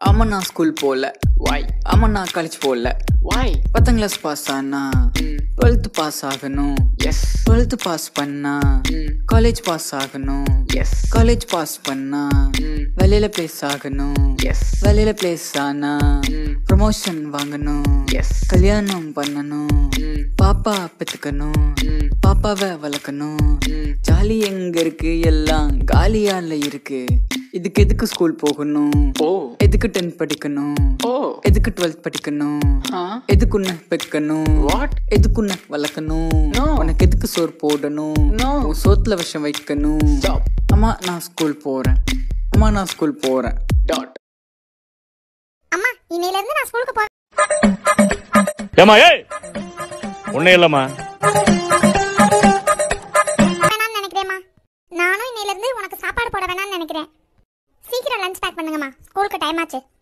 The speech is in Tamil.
அம்மா நான் ஸ்கூல் போகல வாய் அம்மா நான் காலேஜ் போகல வாய் பத்தாம் கிளாஸ் பாஸ் ஆனா டுவெல்த் பாஸ் ஆகணும் எஸ் டுவெல்த் பாஸ் பண்ணா காலேஜ் பாஸ் ஆகணும் எஸ் காலேஜ் பாஸ் பண்ணா வெளியில பிளேஸ் ஆகணும் எஸ் வெளியில பிளேஸ் ஆனா ப்ரமோஷன் வாங்கணும் எஸ் கல்யாணம் பண்ணணும் பாப்பா பெத்துக்கணும் பாப்பாவை வளர்க்கணும் ஜாலி எங்க இருக்கு எல்லாம் காலியால இருக்கு இதுக்கு எதுக்கு ஸ்கூல் போகணும் ஓ எதுக்கு டென்த் படிக்கணும் ஓ எதுக்கு டுவெல்த் படிக்கணும் ஆ எதுக்கு உன்னை பெக்கணும் வாட் எதுக்கு உன்னை வளர்க்கணும் No. உனக்கு எதுக்கு சோறு போடணும் No. உன் சோத்துல விஷம் வைக்கணும் ஸ்டாப் அம்மா நான் ஸ்கூல் போறேன் அம்மா நான் ஸ்கூல் போறேன் டாட் அம்மா இன்னையில இருந்து நான் ஸ்கூலுக்கு போறேன் ஏமா ஏய் ஒன்னே இல்லம்மா வேணாம்னு நினைக்கிறேம்மா நானும் இன்னையில இருந்து உனக்கு சாப்பாடு போட வேணாம்னு நினைக்கிறேன் சீக்கிரம் லஞ்ச் பேக் பண்ணுங்கம்மா ஸ்கூலுக்கு டைம் ஆச்சு